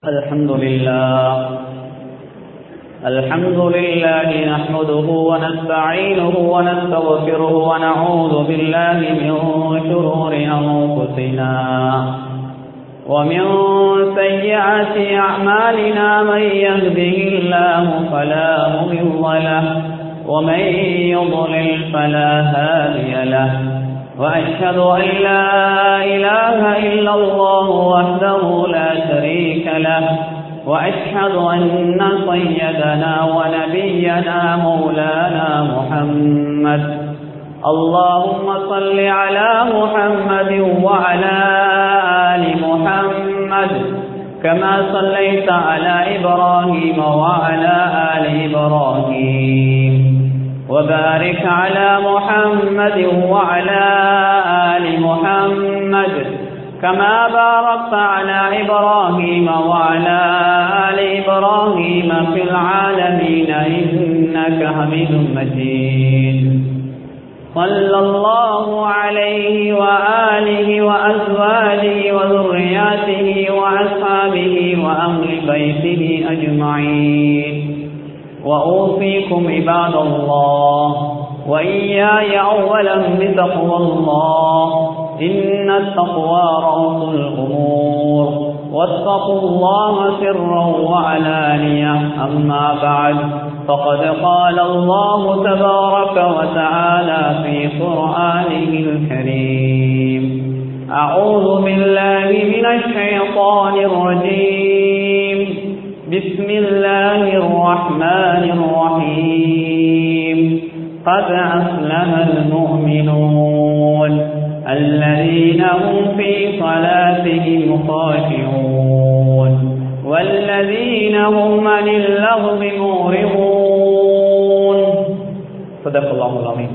الحمد لله الحمد لله نحمده ونستعينه ونستغفره ونعوذ بالله من شرور أنفسنا ومن سيئات أعمالنا من يهده الله فلا مضل له ومن يضلل فلا هادي له وأشهد أن لا إله إلا الله وحده لا شريك له وأشهد أن سيدنا ونبينا مولانا محمد اللهم صل على محمد وعلى آل محمد كما صليت على إبراهيم وعلى آل إبراهيم وبارك على محمد وعلى آل محمد كما باركت على إبراهيم وعلى آل إبراهيم في العالمين إنك حميد مجيد صلى الله عليه وآله وأزواجه وذرياته وأصحابه وأهل بيته أجمعين وأوصيكم عباد الله وإياي أولا بتقوى الله إن التقوى رأس الأمور واتقوا الله سرا وعلانية أما بعد فقد قال الله تبارك وتعالى في قرآنه الكريم أعوذ بالله من الشيطان الرجيم بسم الله الرحمن الرحيم قد أسلم المؤمنون الذين هم في صلاتهم خاشعون والذين هم عن اللغو معرضون صدق الله العظيم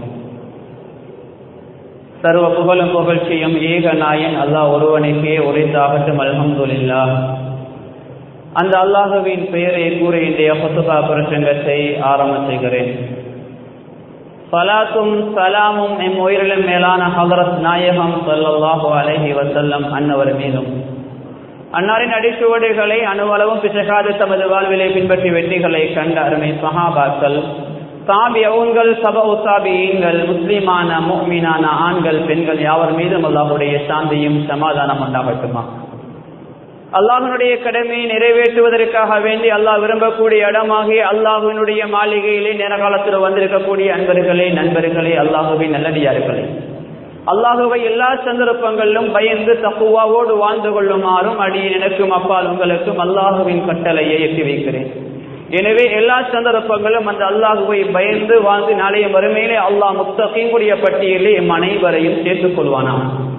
சர்வ புகழும் புகழ்ச்சியும் ஏக நாயன் அல்லாஹ் ஒருவனுக்கே உரைத்தாகட்டும் அல்ஹம்துலில்லா அந்த அல்லாஹுவின் பெயரை கூற இன்றைய புத்துகா பிரசங்கத்தை ஆரம்ப செய்கிறேன் சலாத்தும் சலாமும் எம் உயிரிலும் மேலான ஹலரத் நாயகம் சல்லாஹு அலஹி வசல்லம் அன்னவர் மீதும் அன்னாரின் அடிச்சுவடுகளை அணுவளவும் பிசகாது தமது வாழ்விலை பின்பற்றி வெற்றிகளை கண்ட அருமை சஹாபாக்கள் தாபியவுங்கள் சப உசாபியங்கள் முஸ்லிமான மோமீனான ஆண்கள் பெண்கள் யாவர் மீதும் அல்லாஹுடைய சாந்தியும் சமாதானம் உண்டாகட்டுமா அல்லாஹனுடைய கடமையை நிறைவேற்றுவதற்காக வேண்டி அல்லாஹ் விரும்பக்கூடிய இடமாகி அல்லாஹினுடைய மாளிகையிலே நேர காலத்தில் வந்திருக்கக்கூடிய அன்பர்களே நண்பர்களே அல்லாஹுவின் நல்லடியார்களே அல்லாஹுவை எல்லா சந்தர்ப்பங்களிலும் பயந்து தப்புவாவோடு வாழ்ந்து கொள்ளுமாறும் அடியின் எனக்கும் அப்பால் உங்களுக்கும் அல்லாஹுவின் கட்டளையை எட்டி வைக்கிறேன் எனவே எல்லா சந்தர்ப்பங்களும் அந்த அல்லாஹுவை பயந்து வாழ்ந்து நாளைய வறுமையிலே அல்லாஹ் முத்தகையுடைய பட்டியலே எம் அனைவரையும் சேர்த்துக் கொள்வானா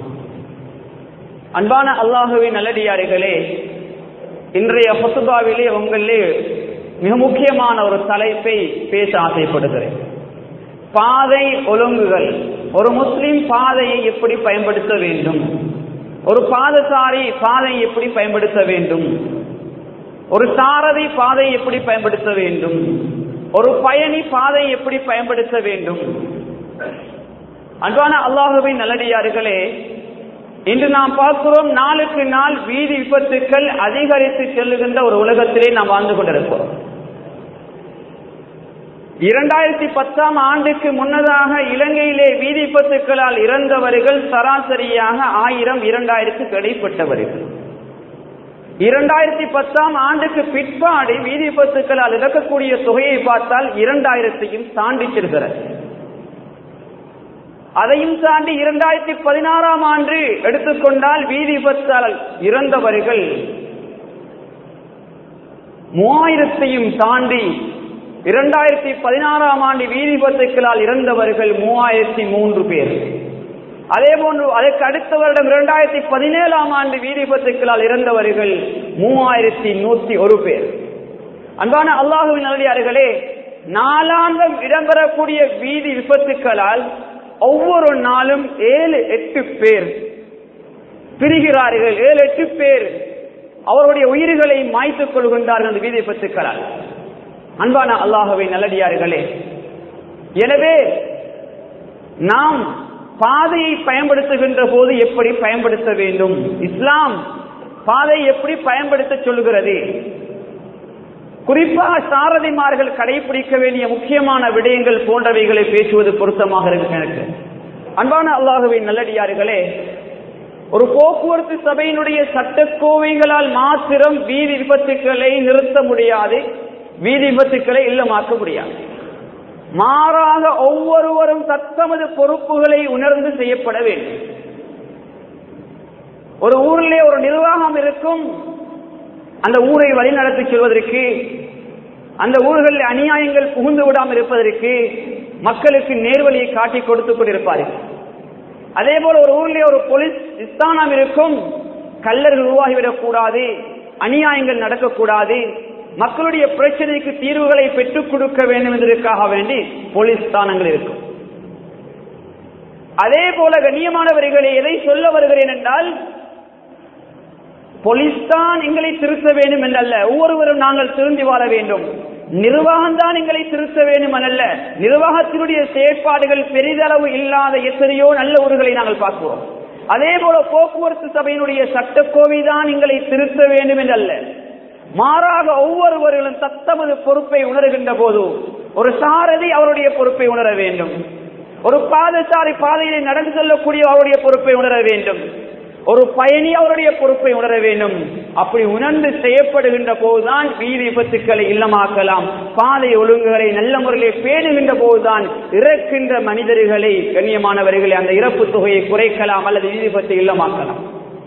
அன்பான அல்லாஹுவின் நல்லடியார்களே இன்றைய ஹொசுபாவிலே உங்களிலே மிக முக்கியமான ஒரு தலைப்பை பேச ஆசைப்படுகிறேன் பாதை ஒழுங்குகள் ஒரு முஸ்லிம் பாதையை எப்படி பயன்படுத்த வேண்டும் ஒரு பாதசாரி பாதை எப்படி பயன்படுத்த வேண்டும் ஒரு சாரதி பாதை எப்படி பயன்படுத்த வேண்டும் ஒரு பயணி பாதை எப்படி பயன்படுத்த வேண்டும் அன்பான அல்லாஹுவின் நல்லடியார்களே இன்று நாம் பார்க்கிறோம் நாளுக்கு நாள் வீதி விபத்துக்கள் அதிகரித்து செல்லுகின்ற ஒரு உலகத்திலே நாம் வாழ்ந்து கொண்டிருக்கிறோம் இரண்டாயிரத்தி பத்தாம் ஆண்டுக்கு முன்னதாக இலங்கையிலே வீதி விபத்துக்களால் இறந்தவர்கள் சராசரியாக ஆயிரம் இரண்டாயிரத்துக்கு இடைப்பட்டவர்கள் இரண்டாயிரத்தி பத்தாம் ஆண்டுக்கு பிற்பாடு வீதி விபத்துக்களால் இறக்கக்கூடிய தொகையை பார்த்தால் இரண்டாயிரத்தையும் தாண்டி செல்கிறது அதையும் தாண்டி இரண்டாயிரத்தி பதினாறாம் ஆண்டு எடுத்துக்கொண்டால் வீதி விபத்தால் இறந்தவர்கள் மூவாயிரத்தையும் தாண்டி இரண்டாயிரத்தி பதினாறாம் ஆண்டு வீதி விபத்துக்களால் இறந்தவர்கள் மூவாயிரத்தி மூன்று பேர் அதே போன்று அதற்கு அடுத்த வருடம் இரண்டாயிரத்தி பதினேழாம் ஆண்டு வீதி விபத்துக்களால் இறந்தவர்கள் மூவாயிரத்தி நூத்தி ஒரு பேர் அன்பான அல்லாஹுவின் நல்லடியார்களே நாளாந்தம் இடம்பெறக்கூடிய வீதி விபத்துக்களால் ஒவ்வொரு நாளும் ஏழு எட்டு பேர் பிரிகிறார்கள் ஏழு எட்டு பேர் அவருடைய உயிர்களை மாய்த்துக் கொள்கின்றார்கள் அந்த வீதி விபத்துக்களால் அன்பான அல்லாஹவை நல்லடியார்களே எனவே நாம் பாதையை பயன்படுத்துகின்ற போது எப்படி பயன்படுத்த வேண்டும் இஸ்லாம் பாதை எப்படி பயன்படுத்த சொல்லுகிறது குறிப்பாக சாரதிமார்கள் கடைபிடிக்க வேண்டிய முக்கியமான விடயங்கள் போன்றவைகளை பேசுவது பொருத்தமாக இருக்கு எனக்கு அன்பான அல்லாஹுவின் நல்லடியார்களே ஒரு போக்குவரத்து சபையினுடைய சட்டக்கோவைகளால் மாத்திரம் வீதி விபத்துக்களை நிறுத்த முடியாது வீதி விபத்துக்களை இல்லமாக்க முடியாது மாறாக ஒவ்வொருவரும் தத்தமது பொறுப்புகளை உணர்ந்து செய்யப்பட வேண்டும் ஒரு ஊரிலே ஒரு நிர்வாகம் இருக்கும் அந்த ஊரை வழிநடத்தி செல்வதற்கு அந்த ஊர்களில் அநியாயங்கள் புகுந்து விடாமல் இருப்பதற்கு மக்களுக்கு நேர்வழியை காட்டி கொடுத்துக் கொண்டிருப்பார்கள் அதே போல ஒரு ஊரிலே ஒரு போலீஸ் ஸ்தானம் இருக்கும் கல்லர்கள் உருவாகிவிடக் கூடாது அநியாயங்கள் நடக்கக்கூடாது மக்களுடைய பிரச்சனைக்கு தீர்வுகளை பெற்றுக் கொடுக்க வேண்டும் என்பதற்காக வேண்டி போலீஸ் ஸ்தானங்கள் இருக்கும் அதே போல கண்ணியமானவர்களை எதை சொல்ல வருகிறேன் என்றால் போலீஸ் தான் எங்களை திருத்த வேண்டும் என்றல்ல ஒவ்வொருவரும் நாங்கள் திருந்தி வாழ வேண்டும் நிர்வாகம் தான் எங்களை திருத்த வேண்டும் அல்ல நிர்வாகத்தினுடைய செயற்பாடுகள் பெரிதளவு இல்லாத எத்தனையோ நல்ல ஊர்களை நாங்கள் பார்க்கிறோம் அதே போல போக்குவரத்து சபையினுடைய சட்டக்கோவை தான் எங்களை திருத்த வேண்டும் என்றல்ல மாறாக ஒவ்வொருவர்களும் தத்தமது பொறுப்பை உணர்கின்ற போது ஒரு சாரதி அவருடைய பொறுப்பை உணர வேண்டும் ஒரு பாதசாரி பாதையிலே நடந்து செல்லக்கூடிய அவருடைய பொறுப்பை உணர வேண்டும் ஒரு பயணி அவருடைய பொறுப்பை உணர வேண்டும் அப்படி உணர்ந்து செய்யப்படுகின்ற போதுதான் வீதி விபத்துக்களை இல்லமாக்கலாம் பாதை ஒழுங்குகளை நல்ல முறையில் பேணுகின்ற போதுதான் இறக்கின்ற மனிதர்களை கண்ணியமானவர்களை அந்த இறப்பு தொகையை குறைக்கலாம் அல்லது வீதி விபத்தை இல்லமாக்கலாம்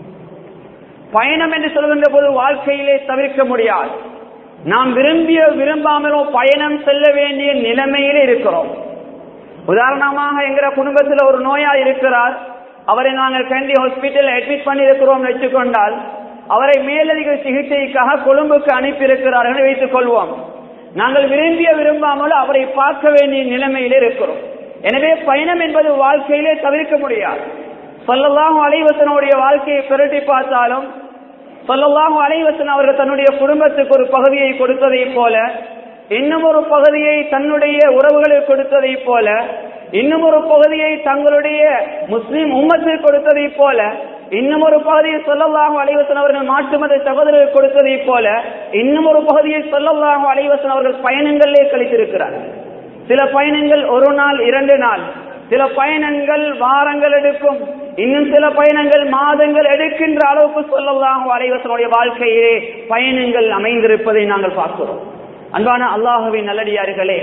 பயணம் என்று சொல்கின்ற போது வாழ்க்கையிலே தவிர்க்க முடியாது நாம் விரும்பிய விரும்பாமலோ பயணம் செல்ல வேண்டிய நிலைமையிலே இருக்கிறோம் உதாரணமாக எங்கிற குடும்பத்தில் ஒரு நோயாளி இருக்கிறார் அவரை நாங்கள் கண்டி ஹாஸ்பிட்டல் அட்மிட் பண்ணி இருக்கிறோம் வச்சுக்கொண்டால் அவரை மேலதிக சிகிச்சைக்காக கொழும்புக்கு அனுப்பி இருக்கிறார்கள் வைத்துக் கொள்வோம் நாங்கள் விரும்பிய விரும்பாமல் அவரை பார்க்க வேண்டிய நிலைமையிலே இருக்கிறோம் எனவே பயணம் என்பது வாழ்க்கையிலே தவிர்க்க முடியாது சொல்லலாம் அலைவசனுடைய வாழ்க்கையை பிரட்டி பார்த்தாலும் சொல்லலாம் அலைவசன் அவர்கள் தன்னுடைய குடும்பத்துக்கு ஒரு பகுதியை கொடுத்ததை போல இன்னும் ஒரு பகுதியை தன்னுடைய உறவுகளுக்கு கொடுத்ததை போல இன்னும் ஒரு பகுதியை தங்களுடைய முஸ்லிம் உம்மத்துக்கு கொடுத்ததை போல இன்னும் ஒரு பகுதியை சொல்லலாக அலைவசன் அவர்கள் மாட்டு மத சகோதரர்கள் கொடுத்ததை போல இன்னும் ஒரு பகுதியை சொல்லலாக அலைவசன் அவர்கள் பயணங்களிலே கழித்திருக்கிறார் சில பயணங்கள் ஒரு நாள் இரண்டு நாள் சில பயணங்கள் வாரங்கள் எடுக்கும் இன்னும் சில பயணங்கள் மாதங்கள் எடுக்கின்ற அளவுக்கு சொல்லலாம் அலைவசனுடைய வாழ்க்கையிலே பயணங்கள் அமைந்திருப்பதை நாங்கள் பார்க்கிறோம் அன்பான அல்லாஹுவின் நல்லடியார்களே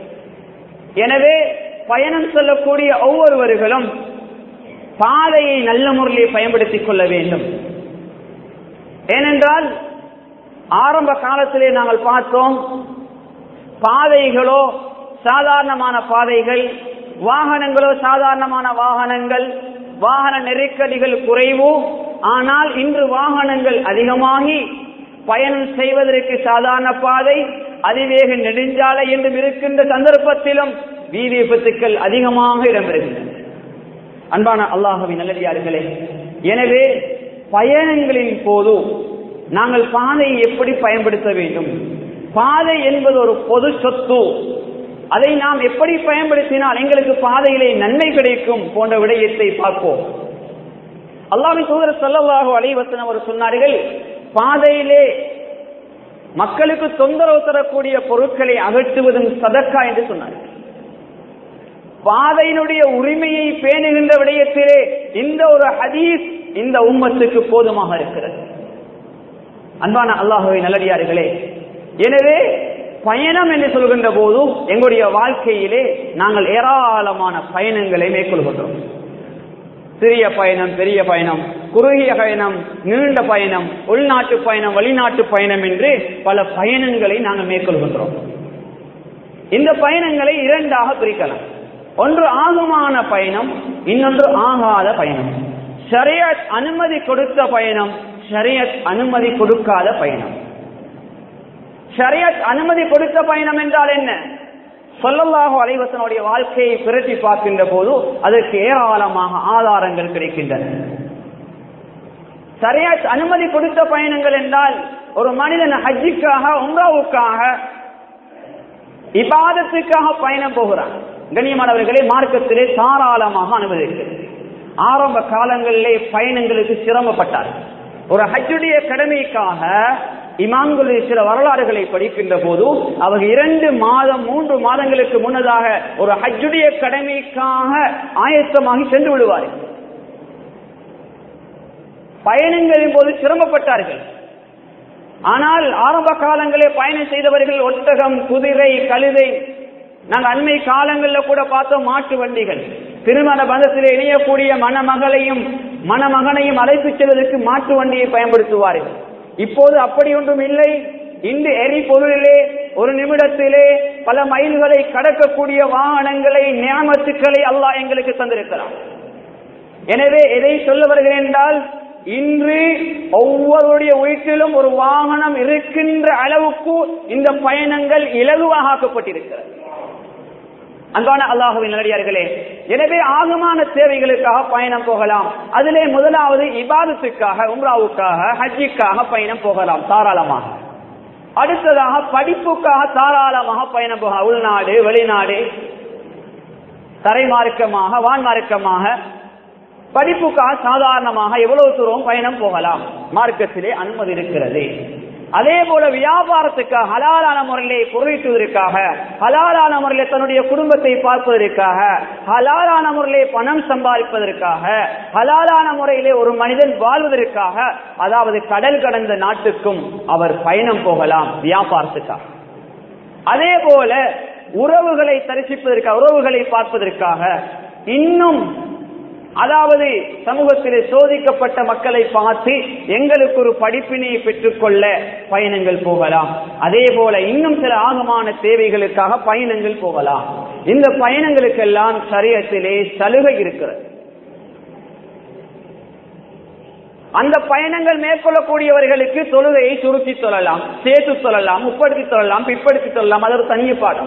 எனவே பயணம் செல்லக்கூடிய ஒவ்வொருவர்களும் பாதையை நல்ல முறையிலே பயன்படுத்திக் கொள்ள வேண்டும் ஏனென்றால் ஆரம்ப காலத்திலே நாங்கள் பார்த்தோம் பாதைகளோ சாதாரணமான பாதைகள் வாகனங்களோ சாதாரணமான வாகனங்கள் வாகன நெருக்கடிகள் குறைவு ஆனால் இன்று வாகனங்கள் அதிகமாகி பயணம் செய்வதற்கு சாதாரண பாதை அதிவேக நெடுஞ்சாலை என்றும் இருக்கின்ற சந்தர்ப்பத்திலும் வீதி விபத்துக்கள் அதிகமாக இடம்பெறுகின்றன அன்பான அல்லாஹுவின் நல்லடியார்களே எனவே பயணங்களின் போது நாங்கள் பாதையை எப்படி பயன்படுத்த வேண்டும் பாதை என்பது ஒரு பொது சொத்து அதை நாம் எப்படி பயன்படுத்தினால் எங்களுக்கு பாதையிலே நன்மை கிடைக்கும் போன்ற விடயத்தை பார்ப்போம் அல்லாவின் சோதர சொல்லவாக அலைவசன் அவர் சொன்னார்கள் பாதையிலே மக்களுக்கு தொந்தரவு தரக்கூடிய பொருட்களை அகற்றுவதும் சதக்கா என்று சொன்னார்கள் பாதையினுடைய உரிமையை பேணுகின்ற விடயத்திலே இந்த ஒரு ஹதீஸ் இந்த உம்மத்துக்கு போதுமாக இருக்கிறது அன்பான அல்லாஹுவை நல்லடியார்களே எனவே பயணம் என்று சொல்கின்ற போது எங்களுடைய வாழ்க்கையிலே நாங்கள் ஏராளமான பயணங்களை மேற்கொள்கின்றோம் சிறிய பயணம் பெரிய பயணம் குறுகிய பயணம் நீண்ட பயணம் உள்நாட்டு பயணம் வெளிநாட்டு பயணம் என்று பல பயணங்களை நாங்கள் மேற்கொள்கின்றோம் இந்த பயணங்களை இரண்டாக பிரிக்கலாம் ஒன்று ஆகமான பயணம் இன்னொன்று ஆகாத பயணம் ஷரியத் அனுமதி கொடுத்த பயணம் ஷரியத் அனுமதி கொடுக்காத பயணம் ஷரியத் அனுமதி கொடுத்த பயணம் என்றால் என்ன சொல்லல்லாஹு அலைவசனுடைய வாழ்க்கையை பிரட்டி பார்க்கின்ற போது அதற்கு ஏராளமாக ஆதாரங்கள் கிடைக்கின்றன சரியாத் அனுமதி கொடுத்த பயணங்கள் என்றால் ஒரு மனிதன் ஹஜ்ஜிக்காக உம்ராவுக்காக இபாதத்துக்காக பயணம் போகிறான் கண்ணியமானவர்களே மார்க்கத்திலே தாராளமாக அனுமதிக்கிறது ஆரம்ப காலங்களிலே பயணங்களுக்கு சிரமப்பட்டார் ஒரு ஹஜ்ஜுடைய கடமைக்காக இமாம்களுடைய சில வரலாறுகளை படிக்கின்ற போது அவங்க இரண்டு மாதம் மூன்று மாதங்களுக்கு முன்னதாக ஒரு ஹஜ்ஜுடைய கடமைக்காக ஆயத்தமாகி சென்று விடுவார்கள் பயணங்களின் போது சிரமப்பட்டார்கள் ஆனால் ஆரம்ப காலங்களே பயணம் செய்தவர்கள் ஒட்டகம் குதிரை கழுதை நாங்கள் அண்மை காலங்களில் கூட பார்த்தோம் மாட்டு வண்டிகள் திருமண பந்தத்தில் இணையக்கூடிய மணமகளையும் மணமகனையும் அழைத்து செல்வதற்கு மாட்டு வண்டியை பயன்படுத்துவார்கள் இப்போது அப்படி ஒன்றும் இல்லை இன்று எரிபொருளிலே ஒரு நிமிடத்திலே பல மைல்களை கடக்கக்கூடிய வாகனங்களை நியமத்துக்களை அல்லாஹ் எங்களுக்கு தந்திருக்கிறான் எனவே எதை சொல்ல வருகிறேன் என்றால் இன்று ஒவ்வொருடைய வீட்டிலும் ஒரு வாகனம் இருக்கின்ற அளவுக்கு இந்த பயணங்கள் இலகுவாக ஆக்கப்பட்டிருக்கிறது அன்பான அல்லாஹுவின் நல்லடியார்களே எனவே ஆகமான தேவைகளுக்காக பயணம் போகலாம் அதிலே முதலாவது இபாதத்துக்காக உம்ராவுக்காக ஹஜ்ஜிக்காக பயணம் போகலாம் தாராளமாக அடுத்ததாக படிப்புக்காக தாராளமாக பயணம் போகலாம் உள்நாடு வெளிநாடு தரைமார்க்கமாக வான்மார்க்கமாக படிப்புக்காக சாதாரணமாக எவ்வளவு தூரம் பயணம் போகலாம் மார்க்கத்திலே அனுமதி இருக்கிறது அதே போல வியாபாரத்துக்காக ஹலாலான முறையிலே பொருளீட்டுவதற்காக ஹலாலான முறையிலே தன்னுடைய குடும்பத்தை பார்ப்பதற்காக ஹலாலான முறையிலே பணம் சம்பாதிப்பதற்காக ஹலாலான முறையிலே ஒரு மனிதன் வாழ்வதற்காக அதாவது கடல் கடந்த நாட்டுக்கும் அவர் பயணம் போகலாம் வியாபாரத்துக்காக அதே போல உறவுகளை தரிசிப்பதற்காக உறவுகளை பார்ப்பதற்காக இன்னும் அதாவது சமூகத்திலே சோதிக்கப்பட்ட மக்களை பார்த்து எங்களுக்கு ஒரு படிப்பினை பெற்றுக்கொள்ள பயணங்கள் போகலாம் அதே போல இன்னும் சில ஆகமான தேவைகளுக்காக பயணங்கள் போகலாம் இந்த பயணங்களுக்கெல்லாம் சரியத்திலே சலுகை இருக்கிறது அந்த பயணங்கள் மேற்கொள்ளக்கூடியவர்களுக்கு தொழுகையை சுருக்கி சொல்லலாம் சேர்த்து சொல்லலாம் உட்படுத்தி சொல்லலாம் பிற்படுத்தி சொல்லலாம் அது ஒரு தனிய பாடம்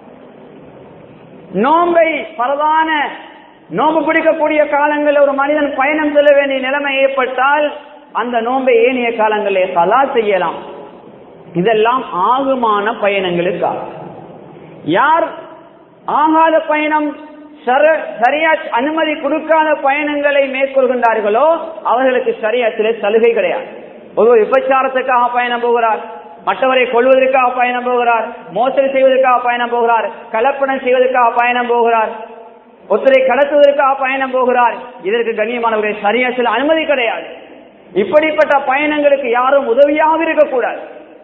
நோம்பை பரவான நோம்பு பிடிக்கக்கூடிய காலங்களில் ஒரு மனிதன் பயணம் செல்ல வேண்டிய நிலைமை ஏற்பட்டால் அந்த நோம்பை ஏனைய காலங்களே சலா செய்யலாம் இதெல்லாம் ஆகுமான பயணங்களுக்காக யார் ஆகாத பயணம் சரியா அனுமதி கொடுக்காத பயணங்களை மேற்கொள்கின்றார்களோ அவர்களுக்கு சரியாத்திலே சலுகை கிடையாது ஒரு விபச்சாரத்துக்காக பயணம் போகிறார் மற்றவரை கொள்வதற்காக பயணம் போகிறார் மோசடி செய்வதற்காக பயணம் போகிறார் கலப்படம் செய்வதற்காக பயணம் போகிறார் ஒருத்தரை கடத்துவதற்காக பயணம் போகிறார் இதற்கு கண்ணியமானவரை சரியா சில அனுமதி கிடையாது இப்படிப்பட்ட பயணங்களுக்கு யாரும் உதவியாக இருக்கக்கூடாது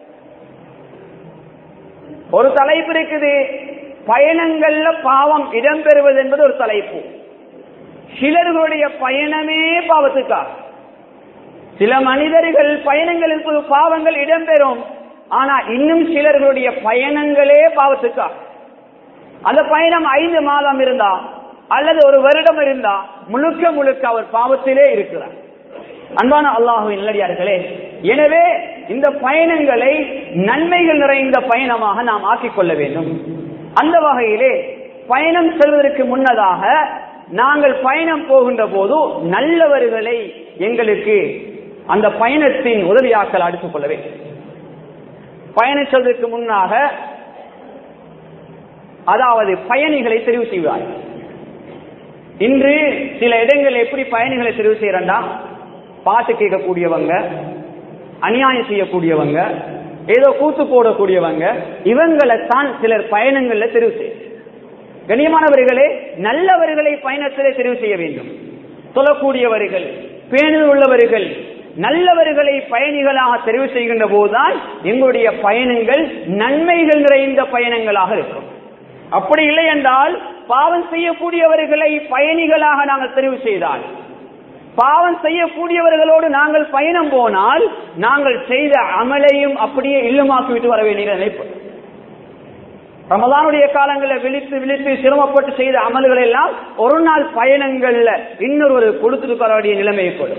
ஒரு தலைப்பு இருக்குது பயணங்கள்ல பாவம் இடம்பெறுவது என்பது ஒரு தலைப்பு சிலர்களுடைய பயணமே பாவத்துக்காக சில மனிதர்கள் பயணங்களில் பாவங்கள் இடம்பெறும் ஆனா இன்னும் சிலர்களுடைய பயணங்களே பாவத்துக்காக அந்த பயணம் ஐந்து மாதம் இருந்தா அல்லது ஒரு வருடம் இருந்தா முழுக்க முழுக்க அவர் பாவத்திலே இருக்கிறார் அன்பான அல்லாஹுவின் நல்லடியார்களே எனவே இந்த பயணங்களை நன்மைகள் நிறைந்த பயணமாக நாம் ஆக்கிக் கொள்ள வேண்டும் அந்த வகையிலே பயணம் செல்வதற்கு முன்னதாக நாங்கள் பயணம் போகின்ற போது நல்லவர்களை எங்களுக்கு அந்த பயணத்தின் உதவியாக்கள் அடுத்துக் கொள்ள வேண்டும் பயணம் செல்வதற்கு முன்னாக அதாவது பயணிகளை தெரிவு செய்வார்கள் இன்று சில இடங்கள் எப்படி பயணிகளை தெரிவு செய்யறா பாட்டு கேட்கக்கூடியவங்க அநியாயம் செய்யக்கூடியவங்க ஏதோ கூத்து போடக்கூடியவங்க இவங்களை தான் சிலர் பயணங்கள்ல தெரிவு செய்ய கண்ணியமானவர்களே நல்லவர்களை பயணத்திலே தெரிவு செய்ய வேண்டும் சொல்லக்கூடியவர்கள் பேணில் உள்ளவர்கள் நல்லவர்களை பயணிகளாக தெரிவு செய்கின்ற போதுதான் எங்களுடைய பயணங்கள் நன்மைகள் நிறைந்த பயணங்களாக இருக்கும் அப்படி இல்லை என்றால் பாவம் செய்யக்கூடியவர்களை பயணிகளாக நாங்கள் தெரிவு செய்தால் பாவம் செய்யக்கூடியவர்களோடு நாங்கள் பயணம் போனால் நாங்கள் செய்த அமலையும் அப்படியே இல்லமாக்கிவிட்டு வர வேண்டிய நினைப்பு ரமதானுடைய காலங்களில் விழித்து விழித்து சிரமப்பட்டு செய்த அமல்கள் எல்லாம் ஒரு நாள் பயணங்கள்ல இன்னொரு கொடுத்துட்டு வர வேண்டிய நிலைமை ஏற்படும்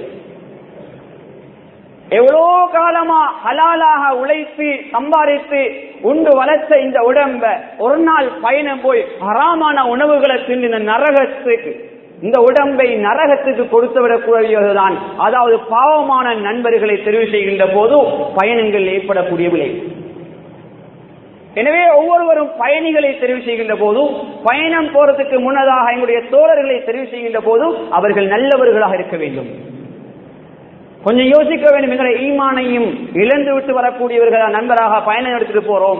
எவ்வளோ காலமா ஹலாலாக உழைத்து சம்பாதித்து உண்டு வளர்த்த இந்த உடம்ப ஒரு நாள் பயணம் போய் ஹராமான உணவுகளை தின்னு இந்த நரகத்துக்கு இந்த உடம்பை நரகத்துக்கு கொடுத்து விடக்கூடியதுதான் அதாவது பாவமான நண்பர்களை தெரிவு செய்கின்ற போது பயணங்கள் ஏற்படக்கூடிய விளைவு எனவே ஒவ்வொருவரும் பயணிகளை தெரிவு செய்கின்ற போது பயணம் போறதுக்கு முன்னதாக எங்களுடைய தோழர்களை தெரிவு செய்கின்ற போது அவர்கள் நல்லவர்களாக இருக்க வேண்டும் கொஞ்சம் யோசிக்க வேண்டும் எங்களை ஈமானையும் இழந்து விட்டு வரக்கூடியவர்களா நண்பராக பயணம் எடுத்துட்டு போறோம்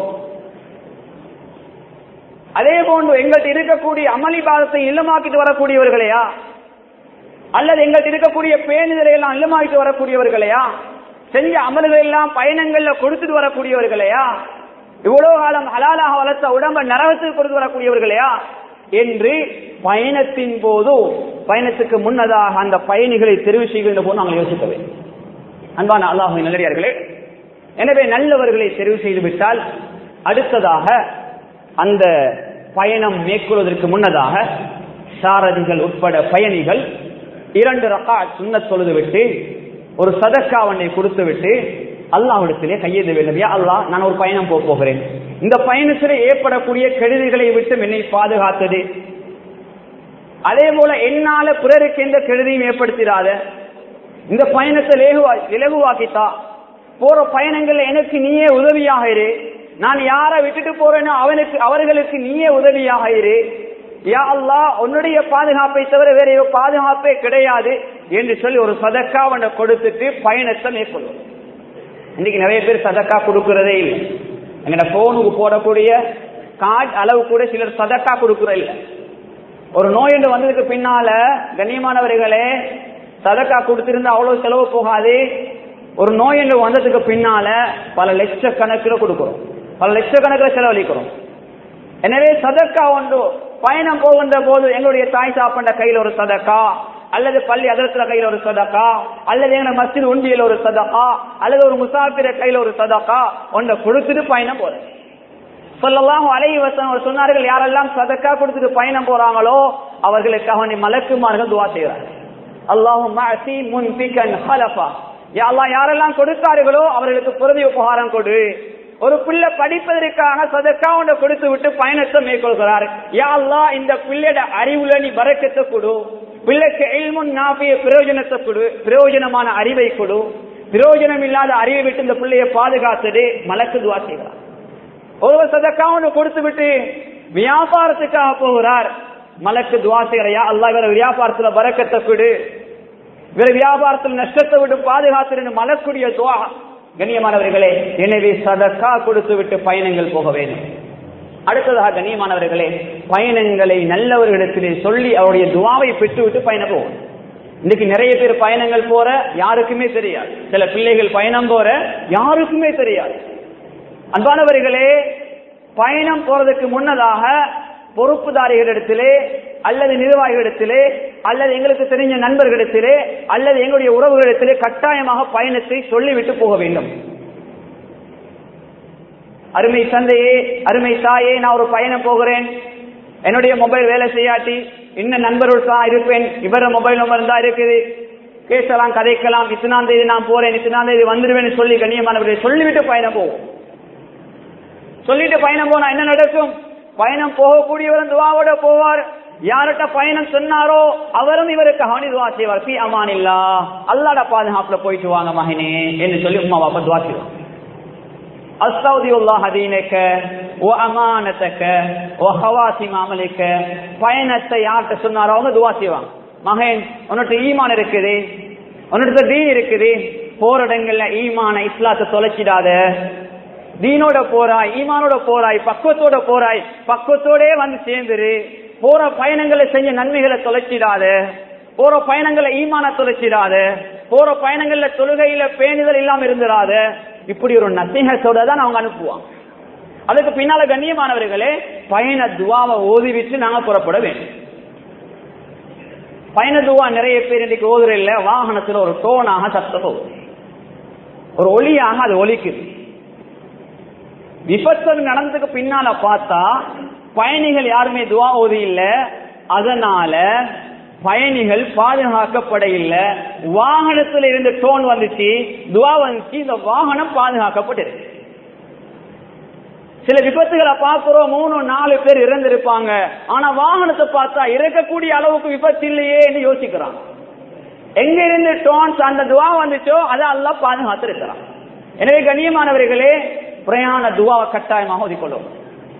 அதே போன்று எங்கள்கிட்ட இருக்கக்கூடிய அமளி பாதத்தை இல்லமாக்கிட்டு வரக்கூடியவர்களையா அல்லது எங்கள்கிட்ட இருக்கக்கூடிய பேணுதலை எல்லாம் இல்லமாக்கிட்டு வரக்கூடியவர்களையா செஞ்ச அமல்கள் எல்லாம் பயணங்கள்ல கொடுத்துட்டு வரக்கூடியவர்களையா இவ்வளவு காலம் ஹலாலாக வளர்த்த உடம்ப நரகத்துக்கு கொடுத்து வரக்கூடியவர்களையா என்று பயணத்தின் போது பயணத்துக்கு முன்னதாக அந்த பயணிகளை தெரிவு செய்கின்ற போது நாங்கள் யோசிக்க வேண்டும் அன்பான அல்லாஹ் நல்லடியார்களே எனவே நல்லவர்களை தெரிவு செய்து விட்டால் அடுத்ததாக அந்த பயணம் மேற்கொள்வதற்கு முன்னதாக சாரதிகள் உட்பட பயணிகள் இரண்டு ரக்கா சுண்ண தொழுது விட்டு ஒரு சதக்காவனை கொடுத்து விட்டு அல்லாஹ்விடத்திலே கையெழுத வேண்டும் யா அல்லாஹ் நான் ஒரு பயணம் போக போகிறேன் இந்த பயணத்தில் ஏற்படக்கூடிய கெடுதிகளை விட்டு என்னை பாதுகாத்தது அதே போல என்னால பிறருக்கு எந்த கெடுதியும் ஏற்படுத்திடாத இந்த பயணத்தை லேகுவா இலகுவாக்கித்தா போற பயணங்கள்ல எனக்கு நீயே உதவியாக இரு நான் யாரை விட்டுட்டு போறேனோ அவனுக்கு அவர்களுக்கு நீயே உதவியாக இரு யா அல்லாஹ் உன்னுடைய பாதுகாப்பை தவிர வேற ஏதோ பாதுகாப்பே கிடையாது என்று சொல்லி ஒரு சதக்காவனை கொடுத்துட்டு பயணத்தை மேற்கொள்வோம் இன்னைக்கு நிறைய பேர் சதக்கா கொடுக்கறதே இல்லை எங்கட போனுக்கு போடக்கூடிய கார்டு அளவு கூட சிலர் சதக்கா கொடுக்கற இல்லை ஒரு நோய் என்று வந்ததுக்கு பின்னால கண்ணியமானவர்களே சதக்கா கொடுத்திருந்தா அவ்வளவு செலவு போகாது ஒரு நோய் என்று வந்ததுக்கு பின்னால பல லட்சக்கணக்கில் கொடுக்கிறோம் பல லட்சக்கணக்கில் செலவழிக்கிறோம் எனவே சதக்கா ஒன்று பயணம் போகின்ற போது எங்களுடைய தாய் சாப்பண்ட கையில் ஒரு சதக்கா அல்லது பள்ளி அதரத்துல கையில ஒரு சதக்கா அல்லது எங்க மஸ்ஜித் உண்டியில ஒரு சதக்கா அல்லது ஒரு முசாஃபிர கையில ஒரு சதக்கா ஒன்றை கொடுத்துட்டு பயணம் போறது சொல்லலாம் அலை வசனம் சொன்னார்கள் யாரெல்லாம் சதக்கா கொடுத்துட்டு பயணம் போறாங்களோ அவர்களுக்கு அவனை மலக்குமார்கள் துவா செய்கிறார்கள் அல்லாஹும் யாரெல்லாம் கொடுத்தார்களோ அவர்களுக்கு பிரதி உபகாரம் கொடு ஒரு பிள்ளை படிப்பதற்காக சதக்கா ஒன்றை கொடுத்து விட்டு பயணத்தை மேற்கொள்கிறார் யா அல்லாஹ் இந்த பிள்ளையோட அறிவுல நீ வரக்கத்தை கொடு பிள்ளைக்கு எல்முன் நாபிய பிரயோஜனத்தை கொடு பிரயோஜனமான அறிவை கொடு பிரயோஜனம் இல்லாத அறிவை விட்டு இந்த பிள்ளையை பாதுகாத்தது மலக்கு துவா செய்கிறார் ஒருவர் சதக்கா ஒன்று கொடுத்து விட்டு வியாபாரத்துக்காக போகிறார் மலக்கு துவா செய்யறையா அல்லா வேற வியாபாரத்துல வரக்கத்தை கொடு வேற வியாபாரத்தில் நஷ்டத்தை விட்டு பாதுகாத்து மலக்குடைய துவா கண்ணியமானவர்களே எனவே சதக்கா கொடுத்து விட்டு பயணங்கள் போக வேண்டும் அடுத்ததாக கண்ணியமானவர்களே பயணங்களை நல்லவர்களிடத்திலே சொல்லி அவருடைய துவாவை பெற்றுவிட்டு பயணம் போகும் இன்னைக்கு நிறைய பேர் பயணங்கள் போற யாருக்குமே தெரியாது சில பிள்ளைகள் பயணம் போற யாருக்குமே தெரியாது அன்பானவர்களே பயணம் போறதுக்கு முன்னதாக பொறுப்புதாரிகளிடத்திலே அல்லது நிர்வாகிகளிடத்திலே அல்லது எங்களுக்கு தெரிஞ்ச நண்பர்களிடத்திலே அல்லது எங்களுடைய உறவுகளிடத்திலே கட்டாயமாக பயணத்தை சொல்லிவிட்டு போக வேண்டும் அருமை தந்தையே அருமை தாயே நான் ஒரு பயணம் போகிறேன் என்னுடைய மொபைல் வேலை செய்யாட்டி இன்னும் நண்பர்கள் தான் இருப்பேன் இவர மொபைல் நம்பர் தான் இருக்குது பேசலாம் கதைக்கலாம் இத்தனாம் தேதி நான் போறேன் இத்தனாம் தேதி வந்துடுவேன் சொல்லி கண்ணியமானவர்களை சொல்லிவிட்டு பயணம் போவோம் சொல்லிட்டு பயணம் போனா என்ன நடக்கும் பயணம் போகக்கூடியவர் துவாவோட போவார் யார்கிட்ட பயணம் சொன்னாரோ அவரும் இவருக்கு அவனி துவா செய்வார் பி அமான் இல்லா அல்லாட பாதுகாப்புல போயிட்டு வாங்க மகனே என்று சொல்லி உமா பாப்பா துவா செய்வார் அஸ்தௌதியுல்லாஹ் தீனக்க ஓ அமானத்தக்க ஓ ஹவாசி மாமலிக்க பயணத்தை யார்கிட்ட சொன்னாரோ அவங்க துவா செய்வாங்க மகன் உன்னிட்ட ஈமான் இருக்குது உன்னிட்ட தீன் இருக்குது போற இடங்கள்ல ஈமான இஸ்லாத்தை தொலைச்சிடாத தீனோட போறாய் ஈமானோட போறாய் பக்குவத்தோட போறாய் பக்குவத்தோடே வந்து சேர்ந்துரு போற பயணங்களை செஞ்ச நன்மைகளை தொலைச்சிடாத போற பயணங்களை ஈமான தொலைச்சிடாத போற பயணங்கள்ல தொழுகையில பேணுதல் இல்லாம இருந்துடாத இப்படி ஒரு நத்திகத்தோட தான் அவங்க அனுப்புவாங்க அதுக்கு பின்னால கண்ணியமானவர்களே பயண துவாவை ஓதி வச்சு நாங்க புறப்பட வேண்டும் பயண துவா நிறைய பேர் இன்னைக்கு ஓதுற இல்ல வாகனத்துல ஒரு டோனாக சத்த போகுது ஒரு ஒளியாக அது ஒலிக்குது விபத்து நடந்ததுக்கு பின்னால பார்த்தா பயணிகள் யாருமே துவா ஓதி இல்ல அதனால பயணிகள் பாதுகாக்கப்பட இல்ல வாகனத்துல இருந்து டோன் வந்துச்சு துவா வந்துச்சு இந்த வாகனம் பாதுகாக்கப்பட்டிருக்கு சில விபத்துகளை பார்க்கிறோம் மூணு நாலு பேர் இறந்திருப்பாங்க ஆனா வாகனத்தை பார்த்தா இறக்கக்கூடிய அளவுக்கு விபத்து இல்லையே யோசிக்கிறான் எங்க இருந்து டோன்ஸ் அந்த துவா வந்துச்சோ அதை எல்லாம் பாதுகாத்து இருக்கிறான் எனவே கண்ணியமானவர்களே பிரயாண துவாவை கட்டாயமாக ஒதுக்கொள்ளும்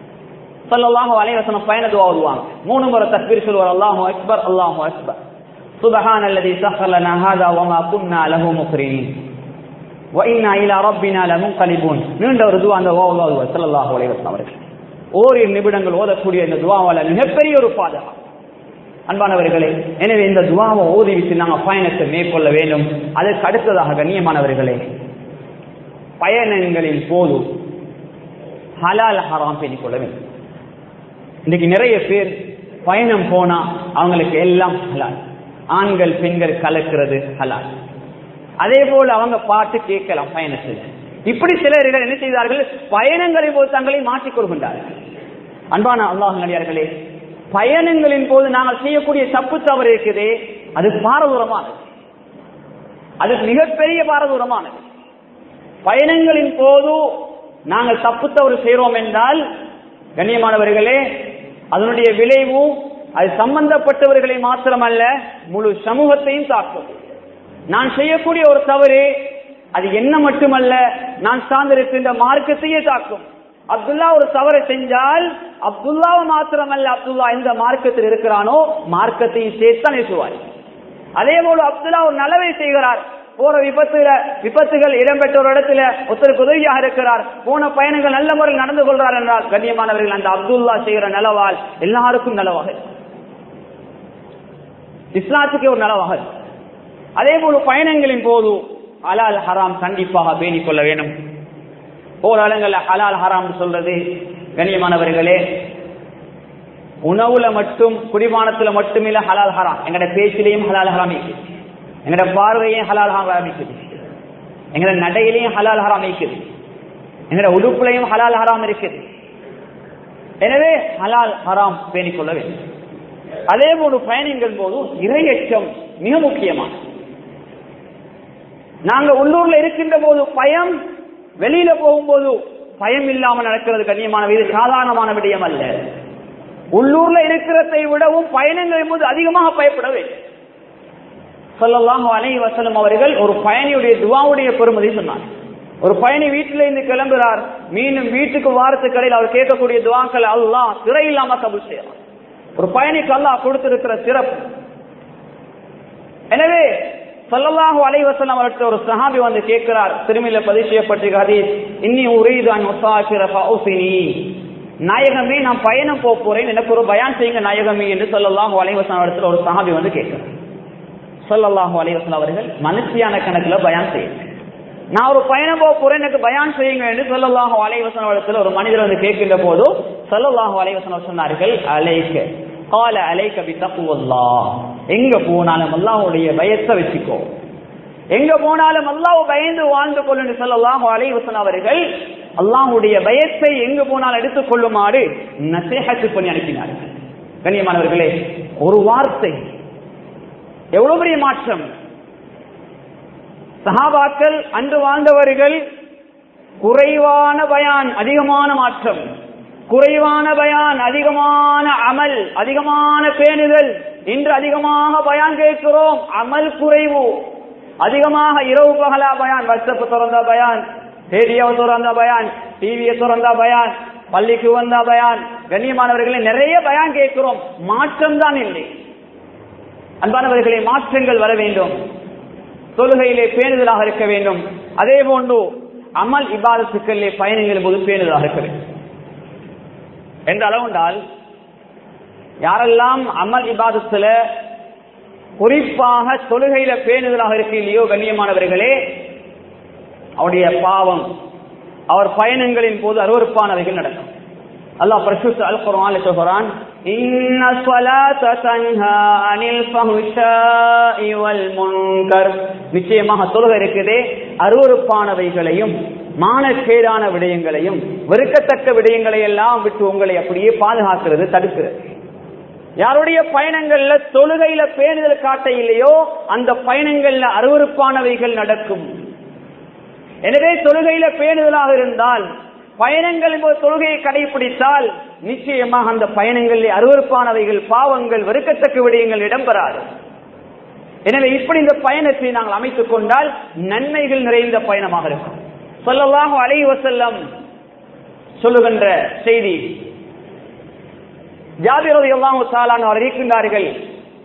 சொல்லலாம் அலைவசனம் பயண துவா ஓதுவாங்க மூணு முறை தக்பீர் சொல்வார் அல்லாஹு அக்பர் அல்லாஹு அக்பர் சுபஹான் அல்லதி சஹலனா ஹாதா வமா குன்னா லஹு முக்ரினீன் وإنا إلى ربنا لمنقلبون நீண்ட ஒரு துவா அந்த ஓதுவா ஸல்லல்லாஹு அலைஹி வஸல்லம் அவர்கள் ஓரிரு நிமிடங்கள் ஓதக்கூடிய இந்த துவாவால மிகப்பெரிய ஒரு பாதுகாப்பு அன்பானவர்களே எனவே இந்த துவாவை ஓதி விட்டு நாங்கள் பயணத்தை மேற்கொள்ள வேண்டும் அதற்கு அடுத்ததாக கண்ணியமானவர்களே பயணங்களின் போது ஹலால் ஹராம் பேணிக் கொள்ள வேண்டும் இன்னைக்கு நிறைய பேர் பயணம் போனா அவங்களுக்கு எல்லாம் ஹலால் ஆண்கள் பெண்கள் கலக்கிறது ஹலால் அதே போல அவங்க பாட்டு கேட்கலாம் பயணத்தில் இப்படி சிலர்கள் என்ன செய்தார்கள் பயணங்களின் போது தங்களை மாற்றிக் கொள்கின்றார்கள் அன்பான அல்லாஹ் நடிகார்களே பயணங்களின் போது நாங்கள் செய்யக்கூடிய தப்பு தவறு இருக்குதே அது பாரதூரமானது அது மிகப்பெரிய பாரதூரமானது பயணங்களின் போது நாங்கள் தப்பு தவறு செய்கிறோம் என்றால் கண்ணியமானவர்களே அதனுடைய விளைவு அது சம்பந்தப்பட்டவர்களை மாத்திரமல்ல முழு சமூகத்தையும் தாக்கும் நான் செய்யக்கூடிய ஒரு தவறு அது என்ன மட்டுமல்ல நான் சார்ந்திருக்கின்ற மார்க்கத்தையே தாக்கும் அப்துல்லா ஒரு தவறை செஞ்சால் அப்துல்லாவை மாத்திரமல்ல அப்துல்லா எந்த மார்க்கத்தில் இருக்கிறானோ மார்க்கத்தையும் சேர்த்தான் ஏற்றுவார் அதே போல அப்துல்லா ஒரு நலவை செய்கிறார் போற விபத்துல விபத்துகள் இடம்பெற்ற ஒரு இடத்துல ஒருத்தருக்கு உதவியாக இருக்கிறார் போன பயணங்கள் நல்ல முறையில் நடந்து கொள்றார் என்றால் கண்ணியமானவர்கள் அந்த அப்துல்லா செய்கிற நலவால் எல்லாருக்கும் நலவாக இஸ்லாத்துக்கே ஒரு நலவாக அதே போல பயணங்களின் போது ஹலால் ஹராம் கண்டிப்பாக பேணிக் கொள்ள வேண்டும் போர் அளங்கள்ல ஹலால் ஹராம் சொல்றது கண்ணியமானவர்களே உணவுல மட்டும் குடிமானத்துல மட்டுமில்ல ஹலால் ஹராம் எங்கட பேச்சிலையும் ஹலால் ஹராம் இருக்குது எங்கட பார்வையும் ஹலால் ஹராம் இருக்குது எங்கட நடையிலையும் ஹலால் ஹராம் இருக்குது எங்கட உடுப்புலையும் ஹலால் ஹராம் இருக்குது எனவே ஹலால் ஹராம் பேணிக் கொள்ள வேண்டும் அதே போல பயணங்கள் போது இரையச்சம் மிக முக்கியமானது நாங்க உள்ளூர்ல இருக்கின்ற போது பயம் வெளியில போகும்போது பயம் இல்லாம நடக்கிறது கண்ணியமான இது சாதாரணமான விடயம் அல்ல உள்ளூர்ல இருக்கிறதை விடவும் பயணங்களின் போது அதிகமாக பயப்பட வேண்டும் சொல்லலாம் அலை வசலம் அவர்கள் ஒரு பயணியுடைய துவாவுடைய பெருமதி சொன்னார் ஒரு பயணி வீட்டில இருந்து கிளம்புறார் மீண்டும் வீட்டுக்கு வாரத்துக்கு கடையில் அவர் கேட்கக்கூடிய துவாக்கள் அல்லாம் திரை இல்லாம கபுல் செய்யலாம் ஒரு பயணிக்கு அல்லாஹ் கொடுத்திருக்கிற சிறப்பு எனவே சல்லல்லாஹு அலைவசல்லம் அவர்கிட்ட ஒரு சஹாபி வந்து கேட்கிறார் திருமையில பதிவு செய்யப்பட்டிருக்க ஹதீஸ் இன்னி உரீதான் முசாஃபிர ஃபௌசினி நாயகமே நான் பயணம் போக போறேன் எனக்கு ஒரு பயான் செய்யுங்க நாயகமே என்று சொல்லல்லாஹு அலைவசம் இடத்துல ஒரு சஹாபி வந்து கேட்கிறார் சொல்லல்லாஹு அலைவசம் அவர்கள் மனுஷியான கணக்குல பயான் செய்யுங்க நான் ஒரு பயணம் போக போறேன் எனக்கு பயான் செய்யுங்க என்று சொல்லல்லாஹு அலைவசன இடத்துல ஒரு மனிதர் வந்து கேட்கின்ற போது சொல்லல்லாஹு அலைவசனம் சொன்னார்கள் அலைக்க கால அலைக்க பித்தப்புவல்லா எங்க போனாலும் அல்லாஹுடைய பயத்தை வச்சுக்கோ எங்க போனாலும் அல்லாஹ் பயந்து வாழ்ந்து கொள்ளு சொல்லல்லாஹு அலைவசன் அவர்கள் அல்லாஹுடைய பயத்தை எங்கு போனாலும் எடுத்துக் கொள்ளுமாறு நசேகத்து பண்ணி அனுப்பினார்கள் கண்ணியமானவர்களே ஒரு வார்த்தை எவ்வளவு பெரிய மாற்றம் சஹாபாக்கள் அன்று வாழ்ந்தவர்கள் குறைவான பயான் அதிகமான மாற்றம் குறைவான பயான் அதிகமான அமல் அதிகமான பேணுதல் இன்று அதிகமாக பயான் கேட்கிறோம் அமல் குறைவு அதிகமாக இரவு பகலா பயான் வாட்ஸ்அப் திறந்த பயான் ரேடியோ திறந்த பயான் டிவியை திறந்த பயான் பள்ளிக்கு வந்த பயான் கண்ணியமானவர்களை நிறைய பயான் கேட்கிறோம் மாற்றம் தான் இல்லை அன்பானவர்களை மாற்றங்கள் வர வேண்டும் தொழுகையிலே பேணுதலாக இருக்க வேண்டும் அதே போன்று அமல் இபாதத்துக்களிலே பயணங்கள் போது பேணுதலாக இருக்க வேண்டும் என்ற அளவுண்டால் யாரெல்லாம் அமல் இபாதத்துல குறிப்பாக தொழுகையில பேணுதலாக இருக்க இல்லையோ கண்ணியமானவர்களே அவருடைய பாவம் அவர் பயணங்களின் போது அருவறுப்பானவைகள் நடக்கும் அல்லாஹ் பரிசுத்த அல் குர்ஆன்ல சொல்றான் இன்ன ஸலாத தன்ஹா அனில் ஃபஹ்ஷாஇ வல் முன்கர் நிச்சயமாக தொழுகை இருக்குதே அருவருப்பானவைகளையும் மானக்கேடான விடயங்களையும் வெறுக்கத்தக்க விடயங்களை எல்லாம் விட்டு உங்களை அப்படியே பாதுகாக்கிறது தடுக்கிறது யாருடைய பயணங்கள்ல தொழுகையில பேணுதல் காட்ட இல்லையோ அந்த பயணங்கள்ல அருவருப்பானவைகள் நடக்கும் எனவே தொழுகையில பேணுதலாக இருந்தால் பயணங்களின் போது தொழுகையை கடைபிடித்தால் நிச்சயமாக அந்த பயணங்களில் அருவறுப்பானவைகள் பாவங்கள் வெறுக்கத்தக்க விடயங்கள் இடம்பெறாது எனவே இப்படி இந்த பயணத்தை நாங்கள் அமைத்துக் கொண்டால் நன்மைகள் நிறைந்த பயணமாக இருக்கும் சொல்லலாக அலை வசல்லம் சொல்லுகின்ற செய்தி ஜாபிரதை எல்லாம் சாலான் அவர் இருக்கின்றார்கள்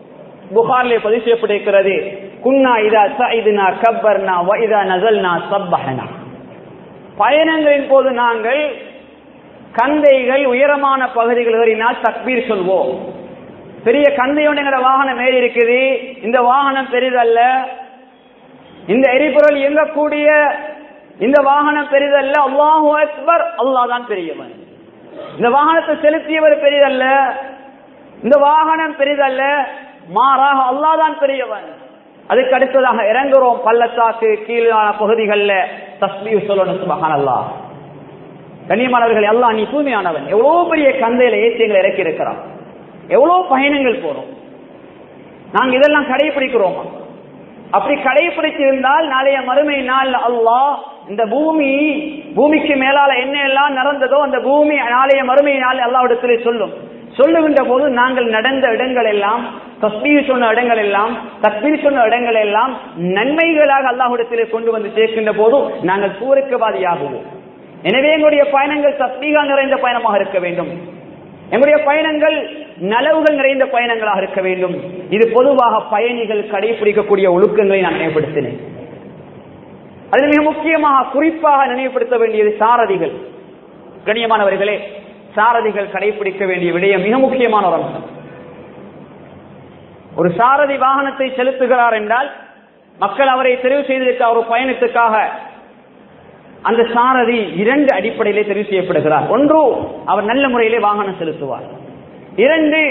புகாரிலே பதிவு செய்யப்பட்டிருக்கிறது குன்னா இதா சைதுனா கப்பர்னா வைதா நசல்னா சப்பஹனா பயணங்களின் போது நாங்கள் கந்தைகள் உயரமான பகுதிகள் ஏறினால் தக்பீர் சொல்வோம் பெரிய கந்தையோட எங்கட வாகனம் ஏறி இருக்குது இந்த வாகனம் பெரிதல்ல இந்த எரிபொருள் இயங்கக்கூடிய இந்த வாகனம் பெரிதல்ல அல்லாஹு அக்பர் அல்லாஹ் தான் பெரியவன் இந்த வாகனத்தை செலுத்தியவர் பெரிதல்ல இந்த வாகனம் பெரிதல்ல மாறாக அல்லாஹ் தான் பெரியவன் அதுக்கு அடுத்ததாக இறங்குறோம் பள்ளத்தாக்கு கீழான பகுதிகளில் தஸ்மீ சொல்லணும் சுபஹான் அல்லாஹ் கண்ணியமானவர்கள் எல்லாம் நீ தூய்மையானவன் எவ்வளவு பெரிய கந்தையில ஏற்றியங்களை இறக்கி இருக்கிறான் எவ்வளவு பயணங்கள் போறோம் நாங்க இதெல்லாம் கடைபிடிக்கிறோமா அப்படி கடைபிடிச்சிருந்தால் நாளைய மறுமை நாள் அல்லாஹ் இந்த பூமி பூமிக்கு மேலால என்ன எல்லாம் நடந்ததோ அந்த பூமி நாளைய மறுமை நாள் அல்லாவிடத்திலே சொல்லும் சொல்லுகின்ற போது நாங்கள் நடந்த இடங்கள் எல்லாம் தஸ்பீர் சொன்ன இடங்கள் எல்லாம் தஸ்பீர் சொன்ன இடங்கள் எல்லாம் நன்மைகளாக அல்லாஹ்விடத்திலே கொண்டு வந்து சேர்க்கின்ற போது நாங்கள் சூரக்கவாதியாகுவோம் எனவே எங்களுடைய பயணங்கள் தஸ்பீகா நிறைந்த பயணமாக இருக்க வேண்டும் எங்களுடைய பயணங்கள் நலவுகள் நிறைந்த பயணங்களாக இருக்க வேண்டும் இது பொதுவாக பயணிகள் கடைபிடிக்கக்கூடிய ஒழுக்கங்களை நான் நினைவுபடுத்தினேன் அதில் மிக முக்கியமாக குறிப்பாக நினைவுபடுத்த வேண்டியது சாரதிகள் கண்ணியமானவர்களே சாரதிகள் கடைபிடிக்க வேண்டிய விடயம் மிக முக்கியமான ஒரு அம்சம் ஒரு சாரதி வாகனத்தை செலுத்துகிறார் என்றால் மக்கள் அவரை தெரிவு செய்திருக்க ஒரு பயணத்துக்காக அந்த சாரதி இரண்டு அடிப்படையிலே தெரிவு செய்யப்படுகிறார் ஒன்று அவர் நல்ல முறையிலே வாகனம் செலுத்துவார் இரண்டு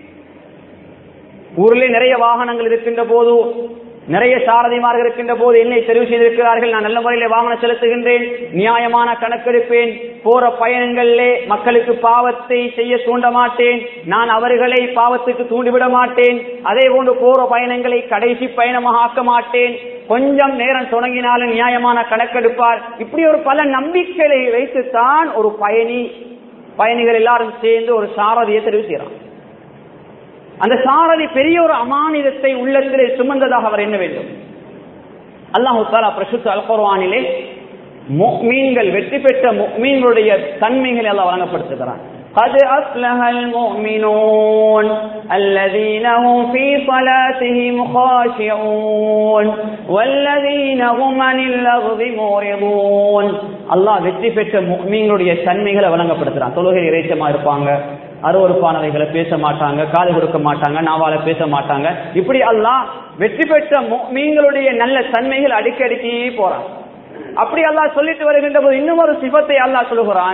ஊரிலே நிறைய வாகனங்கள் இருக்கின்ற போது நிறைய சாரதிமார்கள் இருக்கின்ற போது என்னை தெரிவு செய்திருக்கிறார்கள் நான் நல்ல முறையிலே வாகனம் செலுத்துகின்றேன் நியாயமான கணக்கெடுப்பேன் போற பயணங்களிலே மக்களுக்கு பாவத்தை செய்ய தூண்ட மாட்டேன் நான் அவர்களை பாவத்துக்கு தூண்டிவிட மாட்டேன் அதே போன்று போற பயணங்களை கடைசி பயணமாக ஆக்க மாட்டேன் கொஞ்சம் நேரம் தொடங்கினாலும் நியாயமான கணக்கெடுப்பார் இப்படி ஒரு பல நம்பிக்கைகளை வைத்துத்தான் ஒரு பயணி பயணிகள் எல்லாரும் சேர்ந்து ஒரு சாரதியை தெரிவு செய்யறான் அந்த சாரதி பெரிய ஒரு அமானிதத்தை உள்ளத்திலே சுமந்ததாக அவர் என்ன வேண்டும் அல்லாஹு தாலா பிரசுத்த அல்குர்வானிலே மீன்கள் வெற்றி பெற்ற மீன்களுடைய தன்மைகளை எல்லாம் வழங்கப்படுத்துகிறான் قد أفلح المؤمنون الذين هم في صلاتهم خاشعون والذين هم عن اللغو معرضون அல்லாஹ் வெற்றி பெற்ற முக்மீன்களுடைய தன்மைகளை வழங்கப்படுத்துறான் தொழுகை இறைச்சமா இருப்பாங்க அருவறுப்பானவைகளை பேச மாட்டாங்க காது கொடுக்க மாட்டாங்க நாவால பேச மாட்டாங்க இப்படி அல்லாஹ் வெற்றி பெற்ற மீன்களுடைய நல்ல தன்மைகள் அடிக்கடிக்கு போறான் அப்படி அல்லாஹ் சொல்லிட்டு வருகின்ற போது இன்னும் ஒரு சிபத்தை அல்லாஹ் சொல்லுகிறான்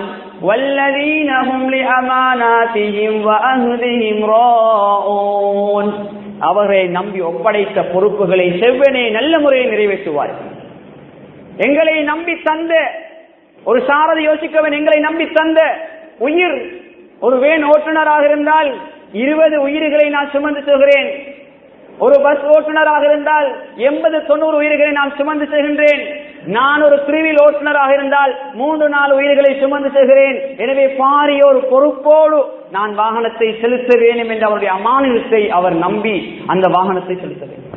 அவர்களை நம்பி ஒப்படைத்த பொறுப்புகளை செவ்வனே நல்ல முறையில் நிறைவேற்றுவார்கள் எங்களை நம்பி தந்த ஒரு சாரதி யோசிக்கவன் எங்களை நம்பி தந்த உயிர் ஒரு வேன் ஓட்டுநராக இருந்தால் இருபது உயிர்களை நான் சுமந்து செல்கிறேன் ஒரு பஸ் ஓட்டுநராக இருந்தால் எண்பது தொண்ணூறு உயிர்களை நான் சுமந்து செல்கின்றேன் நான் ஒரு பிரிவில் ஓட்டுநராக இருந்தால் மூன்று நாலு உயிர்களை சுமந்து செல்கிறேன் எனவே பாரிய ஒரு பொறுப்போடு நான் வாகனத்தை செலுத்த வேண்டும் என்ற அவருடைய அமானியத்தை அவர் நம்பி அந்த வாகனத்தை செலுத்த வேண்டும்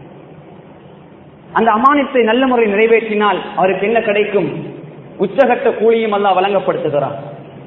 அந்த அமானியத்தை நல்ல முறையில் நிறைவேற்றினால் அவருக்கு என்ன கிடைக்கும் உச்சகட்ட கூலியும் அல்ல வழங்கப்படுத்துகிறார்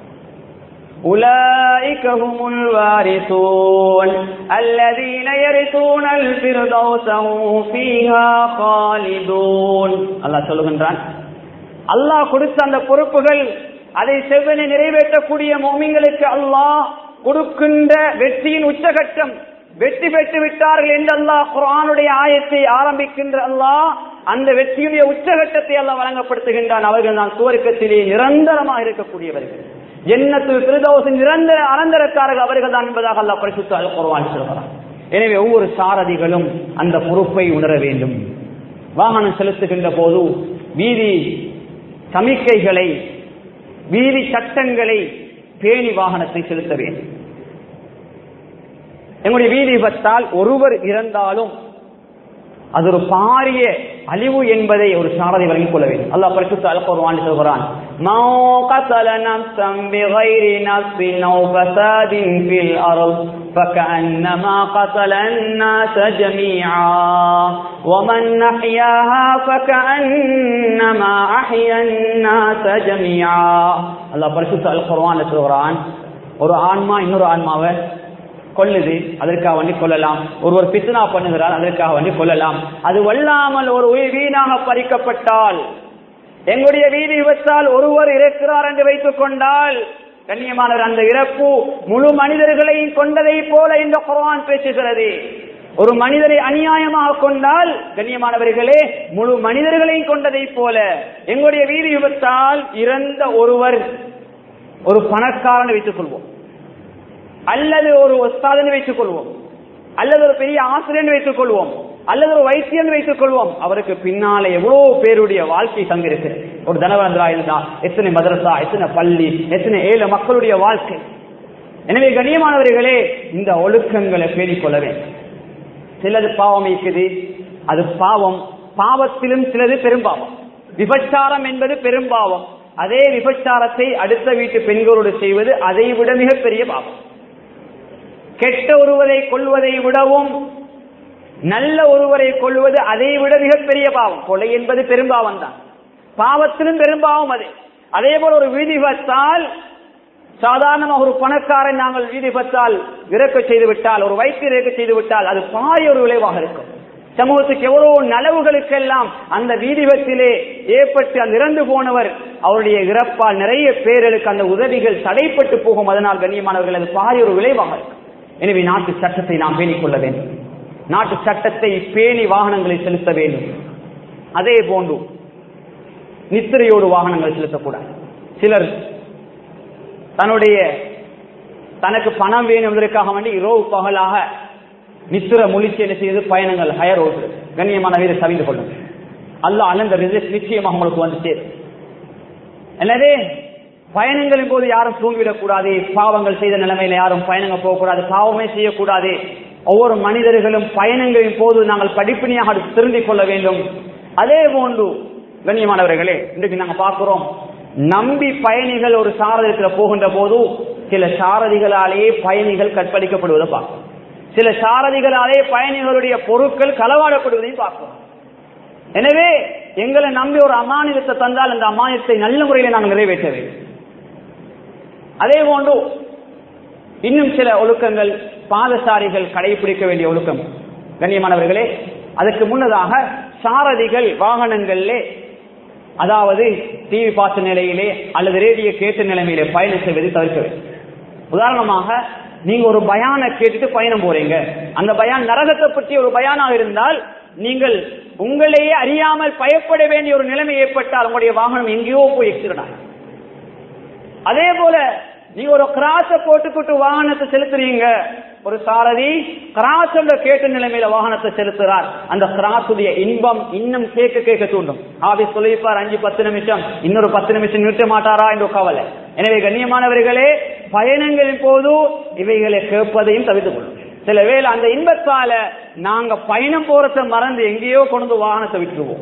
أولئك هم الوارثون الذين يرثون الفردوس هم فيها خالدون الله சொல்லுகின்றான் அல்லாஹ் கொடுத்த அந்த பொறுப்புகள் அதை செவ்வனை நிறைவேற்றக்கூடிய மோமிங்களுக்கு அல்லாஹ் கொடுக்கின்ற வெற்றியின் உச்சகட்டம் வெற்றி பெற்று விட்டார்கள் என்று அல்லாஹ் குரானுடைய ஆயத்தை ஆரம்பிக்கின்ற அல்லாஹ் அந்த வெற்றியுடைய உச்சகட்டத்தை அல்லாஹ் வழங்கப்படுத்துகின்றான் அவர்கள் தான் சுவர்க்கத்திலே நிரந்தரமாக இருக்கக்கூடியவர்கள் ஜன்னத்து பிரதோசின் நிரந்தர அனந்தரக்காரர்கள் அவர்கள் தான் என்பதாக அல்லாஹ் பரிசுத்த அல் குர்ஆன் சொல்கிறார் எனவே ஒவ்வொரு சாரதிகளும் அந்த பொறுப்பை உணர வேண்டும் வாகனம் செலுத்துகின்ற போது வீதி சமிக்கைகளை வீதி சட்டங்களை பேணி வாகனத்தை செலுத்த வேண்டும் எங்களுடைய வீதி விபத்தால் ஒருவர் இறந்தாலும் அது ஒரு பாரிய அழிவு என்பதை ஒரு சாரதி வழங்கிக் கொள்ள வேண்டும் அல்லாஹ் பரிசுத்த அல் குர்ஆன் சொல்கிறான் ما قتل نفسا بغير نفس أو فساد في الأرض فكأنما قتل الناس جميعا ومن أحياها فكأنما أحيا الناس جميعا அல்லாஹ் பரிசுத்த அல் குர்ஆன் சொல்கிறான் ஒரு ஆன்மா இன்னொரு ஆன்மாவை கொல்லுது அதற்காக வேண்டி கொள்ளலாம் ஒருவர் பித்னா பண்ணுகிறார் அதற்காக வேண்டி கொள்ளலாம் அது வல்லாமல் ஒரு உயிர் வீணாக பறிக்கப்பட்டால் எங்களுடைய வீதி விபத்தால் ஒருவர் இறக்கிறார் என்று வைத்துக் கொண்டால் கண்ணியமானவர் அந்த இறப்பு முழு மனிதர்களையும் கொண்டதை போல இந்த குர்ஆன் பேசுகிறது ஒரு மனிதரை அநியாயமாக கொண்டால் கண்ணியமானவர்களே முழு மனிதர்களையும் கொண்டதை போல எங்களுடைய வீதி விபத்தால் இறந்த ஒருவர் ஒரு பணக்காரனை வைத்துக் கொள்வோம் அல்லது ஒரு ஒஸ்தாதனை வைத்துக் கொள்வோம் அல்லது ஒரு பெரிய ஆசிரியர் வைத்துக் கொள்வோம் அல்லது ஒரு வைத்தியன் வைத்துக் கொள்வோம் அவருக்கு பின்னாலே எவ்வளவு பேருடைய வாழ்க்கை தங்கிருக்கு ஒரு தனவரந்தரா இருந்தா எத்தனை மதரசா எத்தனை பள்ளி எத்தனை ஏழு மக்களுடைய வாழ்க்கை எனவே கண்ணியமானவர்களே இந்த ஒழுக்கங்களை பேணிக் கொள்ள வேண்டும் சிலது பாவம் இருக்குது அது பாவம் பாவத்திலும் சிலது பெரும்பாவம் விபச்சாரம் என்பது பெரும்பாவம் அதே விபச்சாரத்தை அடுத்த வீட்டு பெண்களோடு செய்வது அதை விட மிகப்பெரிய பாவம் கெட்ட ஒருவரை கொள்வதை விடவும் நல்ல ஒருவரை கொள்வது அதை விட மிகப்பெரிய பாவம் கொலை என்பது பெரும்பாவம் தான் பாவத்திலும் பெரும்பாவம் அது அதே போல ஒரு விதிபத்தால் சாதாரணமாக ஒரு பணக்காரன் நாங்கள் விதிபத்தால் இறக்க செய்து விட்டால் ஒரு வைத்தியர் இறக்க செய்து விட்டால் அது பாய ஒரு விளைவாக இருக்கும் சமூகத்துக்கு எவ்வளவு நலவுகளுக்கெல்லாம் அந்த வீதிபத்திலே ஏற்பட்டு அந்த இறந்து போனவர் அவருடைய இறப்பால் நிறைய பேர்களுக்கு அந்த உதவிகள் தடைப்பட்டு போகும் அதனால் கண்ணியமானவர்கள் அது பாய ஒரு விளைவாக இருக்கும் எனவே நாட்டு சட்டத்தை நாம் பேணிக் கொள்ள வேண்டும் நாட்டு சட்டத்தை பேணி வாகனங்களை செலுத்த வேண்டும் அதே போன்று நித்திரையோடு வாகனங்கள் செலுத்தக்கூடாது சிலர் தன்னுடைய தனக்கு பணம் வேணும் என்பதற்காக வேண்டி இரவு பகலாக நித்திர முழிச்சு என்ன செய்து பயணங்கள் ஹயர் ஓட்டு கண்ணியமான வீர சவிந்து கொள்ளும் அல்ல அலந்த ரிசல்ட் நிச்சயமாக உங்களுக்கு வந்து சேரும் எனவே பயணங்களின் போது யாரும் தூங்கிவிடக் கூடாது பாவங்கள் செய்த நிலைமையில யாரும் பயணங்கள் போகக்கூடாது பாவமே செய்யக்கூடாது ஒவ்வொரு மனிதர்களும் பயணங்களின் போது நாங்கள் படிப்பினையாக அதை திருந்திக் கொள்ள வேண்டும் அதே போன்று கண்ணியமானவர்களே இன்றைக்கு நாங்க பார்க்கிறோம் நம்பி பயணிகள் ஒரு சாரதியத்தில் போகின்ற போது சில சாரதிகளாலேயே பயணிகள் கற்பழிக்கப்படுவதை பார்க்கிறோம் சில சாரதிகளாலே பயணிகளுடைய பொருட்கள் களவாடப்படுவதையும் பார்க்கிறோம் எனவே எங்களை நம்பி ஒரு அமானிதத்தை தந்தால் அந்த அமானியத்தை நல்ல முறையில் நாங்கள் நிறைவேற்ற வேண்டும் அதே போன்று இன்னும் சில ஒழுக்கங்கள் பாதசாரிகள் கடைபிடிக்க வேண்டிய ஒழுக்கம் கண்ணியமானவர்களே அதற்கு முன்னதாக சாரதிகள் வாகனங்களிலே அதாவது டிவி பார்த்த நிலையிலே அல்லது ரேடியோ கேட்ட நிலைமையிலே பயணம் செய்வதை தவிர்க்க வேண்டும் உதாரணமாக நீங்க ஒரு பயான கேட்டுட்டு பயணம் போறீங்க அந்த பயான் நரகத்தை பற்றி ஒரு பயானாக இருந்தால் நீங்கள் உங்களையே அறியாமல் பயப்பட வேண்டிய ஒரு நிலைமை ஏற்பட்டால் உங்களுடைய வாகனம் எங்கேயோ போய் எக்ஸிடென்ட் அதே போல நீங்க ஒரு கிராஸ போட்டுக்கிட்டு வாகனத்தை செலுத்துறீங்க ஒரு சாரதி கிராஸோட கேட்ட நிலைமையில வாகனத்தை செலுத்துறார் அந்த கிராஸுடைய இன்பம் இன்னும் கேட்க கேட்க தூண்டும் ஆவி சொல்லிப்பார் அஞ்சு பத்து நிமிஷம் இன்னொரு பத்து நிமிஷம் நிறுத்த மாட்டாரா என்ற கவலை எனவே கண்ணியமானவர்களே பயணங்களின் போது இவைகளை கேட்பதையும் தவிர்த்து கொள்ளும் சில வேளை அந்த இன்பத்தால நாங்க பயணம் போறத மறந்து எங்கேயோ கொண்டு வாகனத்தை விட்டுருவோம்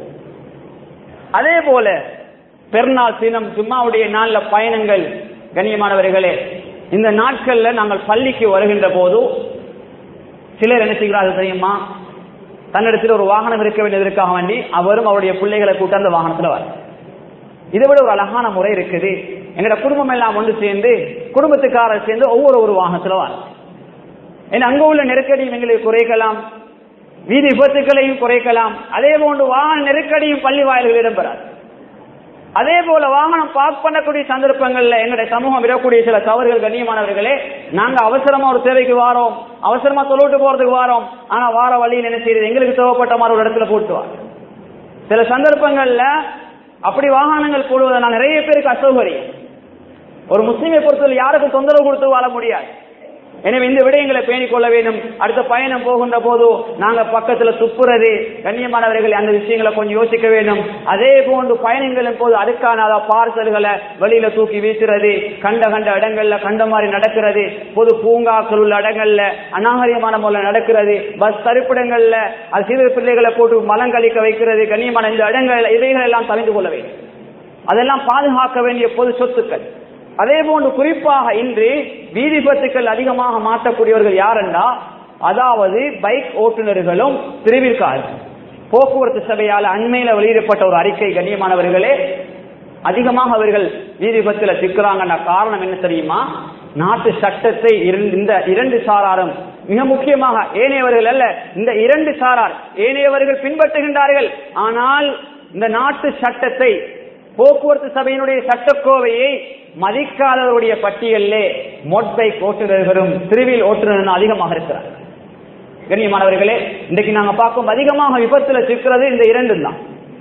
அதே போல பெருநாள் தினம் ஜும்மாவுடைய நாள்ல பயணங்கள் கண்ணியமானவர்களே இந்த நாட்கள்ல நாங்கள் பள்ளிக்கு வருகின்ற போது சிலர் என்ன செய்கிறார்கள் தெரியுமா தன்னிடத்தில் ஒரு வாகனம் இருக்க வேண்டியதற்காக வேண்டி அவரும் அவருடைய பிள்ளைகளை கூட்ட அந்த வாகனத்துல வர இதை விட ஒரு அழகான முறை இருக்குது எங்களோட குடும்பம் எல்லாம் ஒன்று சேர்ந்து குடும்பத்துக்காரர் சேர்ந்து ஒவ்வொரு ஒரு வாகனத்துல வர ஏன்னா அங்க உள்ள நெருக்கடியும் எங்களுக்கு குறைக்கலாம் வீதி விபத்துக்களையும் குறைக்கலாம் அதே போன்று வாகன நெருக்கடியும் பள்ளி வாயில்கள் இடம்பெறாது அதே போல வாகனம் பார்க் பண்ணக்கூடிய சந்தர்ப்பங்கள்ல எங்களுடைய சமூகம் விடக்கூடிய சில தவறுகள் கண்ணியமானவர்களே நாங்க அவசரமா ஒரு தேவைக்கு வாரோம் அவசரமா தொழிட்டு போறதுக்கு வாரோம் ஆனா வார வழியில் என்ன செய்யுது எங்களுக்கு தேவைப்பட்ட மாதிரி ஒரு இடத்துல போட்டுவார் சில சந்தர்ப்பங்கள்ல அப்படி வாகனங்கள் போடுவதனால் நிறைய பேருக்கு அசௌகரியம் ஒரு முஸ்லீமை பொறுத்தவரை யாருக்கும் தொந்தரவு கொடுத்து வாழ முடியாது எனவே இந்த விடயங்களை பேணிக் கொள்ள வேண்டும் அடுத்த பயணம் போகின்ற போது நாங்க பக்கத்துல துப்புறது கண்ணியமானவர்கள் அந்த விஷயங்களை கொஞ்சம் யோசிக்க வேண்டும் அதே போன்று பயணங்களின் போது அதுக்கான பார்சல்களை வெளியில தூக்கி வீசுறது கண்ட கண்ட இடங்கள்ல கண்ட மாதிரி நடக்கிறது பொது பூங்காக்கள் உள்ள இடங்கள்ல அநாகரிகமான முறையில் நடக்கிறது பஸ் தரிப்பிடங்கள்ல அது சிறு பிள்ளைகளை போட்டு மலம் கழிக்க வைக்கிறது கண்ணியமான இந்த இடங்கள் இவைகள் எல்லாம் தவிர்த்து கொள்ள வேண்டும் அதெல்லாம் பாதுகாக்க வேண்டிய பொது சொத்துக்கள் அதே போன்று குறிப்பாக இன்று வீதி விபத்துக்கள் அதிகமாக மாற்றக்கூடியவர்கள் யாரென்றா அதாவது பைக் ஓட்டுநர்களும் திருவிற்கார்கள் போக்குவரத்து சபையால் அண்மையில வெளியிடப்பட்ட ஒரு அறிக்கை கண்ணியமானவர்களே அதிகமாக அவர்கள் வீதி விபத்துல சிக்கிறாங்கன்ற காரணம் என்ன தெரியுமா நாட்டு சட்டத்தை இரு- இந்த இரண்டு சாராரும் மிக முக்கியமாக ஏனையவர்கள் அல்ல இந்த இரண்டு சாரார் ஏனையவர்கள் பின்பற்றுகின்றார்கள் ஆனால் இந்த நாட்டு சட்டத்தை போக்குவரத்து சபையினுடைய சட்டக்கோவையை மதிக்காதவருடைய பட்டியலிலே மோட்பைக் ஓட்டுநர்களும் திருவில் ஓட்டுநர்களும் அதிகமாக இருக்கிறார் கண்ணியமானவர்களே இன்றைக்கு நாங்க பார்க்கும் அதிகமாக விபத்துல சிக்கிறது இந்த இரண்டும் தான்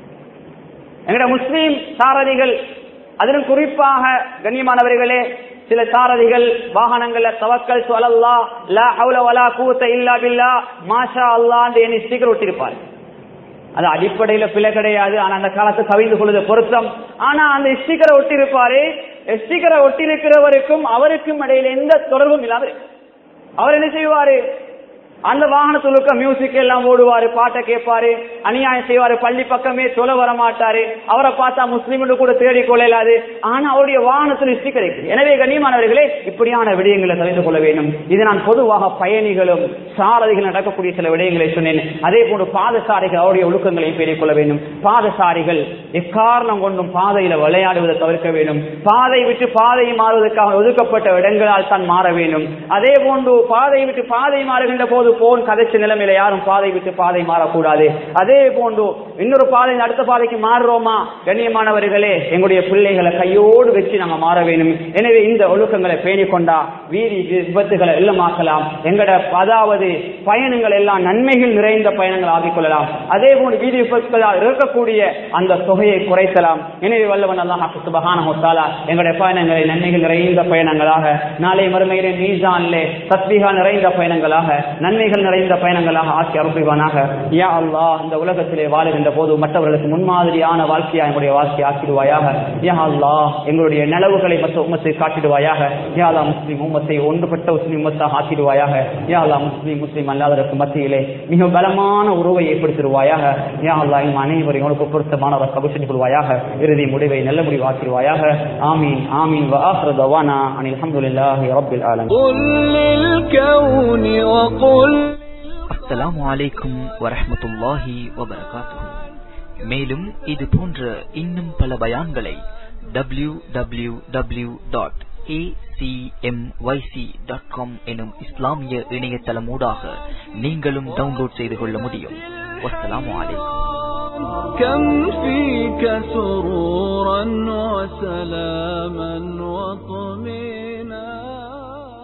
எங்கட முஸ்லீம் சாரதிகள் அதிலும் குறிப்பாக கண்ணியமானவர்களே சில சாரதிகள் வாகனங்கள்ல தவக்கல் சொல்லல்லா லா ஹவுல வலா கூத்த இல்லா பில்லா மாஷா அல்லான்னு எண்ணி ஸ்டிக்கர் ஒட்டிருப்பார் அது அடிப்படையில பிழை கிடையாது ஆனா அந்த காலத்து கவிழ்ந்து கொள்வது பொருத்தம் ஆனா அந்த ஸ்டிக்கரை ஒட்டிருப்பாரு ஸ்டிக்கரை ஒட்டிருக்கிறவருக்கும் அவருக்கும் இடையில எந்த தொடர்பும் இல்லாம இருக்கு. அவர் என்ன செய்வாரு அந்த வாகனத்துலுக்க மியூசிக் எல்லாம் ஓடுவாரு பாட்டை கேட்பாரு அநியாயம் செய்வாரு பள்ளி பக்கமே சொல்ல வர மாட்டாரு அவரை பார்த்தா முஸ்லீம் கூட தேடி கொள்ளலாது ஆனா அவருடைய வாகனத்தில் ஸ்டிக்கர் இருக்கு எனவே கண்ணியமானவர்களே இப்படியான விடயங்களை தெரிந்து கொள்ள வேண்டும் இது நான் பொதுவாக பயணிகளும் சாரதிகள் நடக்கக்கூடிய சில விடயங்களை சொன்னேன் அதே போன்று பாதசாரிகள் அவருடைய ஒழுக்கங்களையும் பேணிக் கொள்ள வேண்டும் பாதசாரிகள் எக்காரணம் கொண்டும் பாதையில விளையாடுவதை தவிர்க்க வேண்டும் பாதை விட்டு பாதை மாறுவதற்காக ஒதுக்கப்பட்ட இடங்களால் தான் மாற வேண்டும் அதே போன்று பாதை விட்டு பாதை மாறுகின்ற போது போன் கதைச்ச நிலைமையில யாரும் பாதை விட்டு பாதை மாறக்கூடாது அதே போன்று இன்னொரு பாதை அடுத்த பாதைக்கு மாறுறோமா கண்ணியமானவர்களே எங்களுடைய பிள்ளைகளை கையோடு வச்சு நாங்க மாற வேண்டும் எனவே இந்த ஒழுக்கங்களை பேணிக் கொண்டா வீதி விபத்துகளை இல்லமாக்கலாம் எங்கட அதாவது பயணங்கள் எல்லாம் நன்மைகள் நிறைந்த பயணங்கள் ஆகிக் கொள்ளலாம் அதே போன்று வீதி விபத்துகளால் இருக்கக்கூடிய அந்த தொகையை குறைக்கலாம் எனவே வல்லவன் அல்லாஹ் சுபஹானஹு வ தஆலா எங்களுடைய பயணங்களை நன்மைகள் நிறைந்த பயணங்களாக நாளை மறுமையிலே மீசானிலே தஸ்பீகா நிறைந்த பயணங்களாக நன்மைகள் நிறைந்த பயணங்களாக ஆக்கி அருள்வானாக யா அல்லாஹ் இந்த உலகத்திலே வாழுகின்ற போது மற்றவர்களுக்கு முன்மாதிரியான வாழ்க்கையா எங்களுடைய வாழ்க்கையை ஆக்கிடுவாயாக யா அல்லாஹ் எங்களுடைய நிலவுகளை மற்ற உம்மத்தை காட்டிடுவாயாக யா அல்லாஹ் முஸ்லிம் உம்மத்தை ஒன்றுபட்ட முஸ்லிம் உம்மத்தாக ஆக்கிடுவாயாக யா அல்லாஹ் முஸ்லிம் முஸ்லிம் அல்லாதவருக்கு மத்தியிலே மிக பலமான உறவை ஏற்படுத்திடுவாயாக யா அல்லாஹ் இம் அனைவரும் உனக்கு பொருத்தமானவர் கபுஷன் கொள்வாயாக இறுதி முடிவை நல்ல முடிவு ஆக்கிடுவாயாக ஆமீன் ஆமீன் وآخر دعوانا عن الحمد لله رب العالمين قل للكون وقل அஸ்ஸலாமு அலைக்கும் வரஹ்மத்துல்லாஹி வபரகாத்துஹு மேலும் இது போன்ற இன்னும் பல பயான்களை W W W dot dot com எனும் இஸ்லாமிய இணையதளமூடாக நீங்களும் டவுன்லோட் செய்து கொள்ள முடியும் வஸ்ஸலாமு அலைக்கும் كم فيك سرورا وسلاما وطمئنا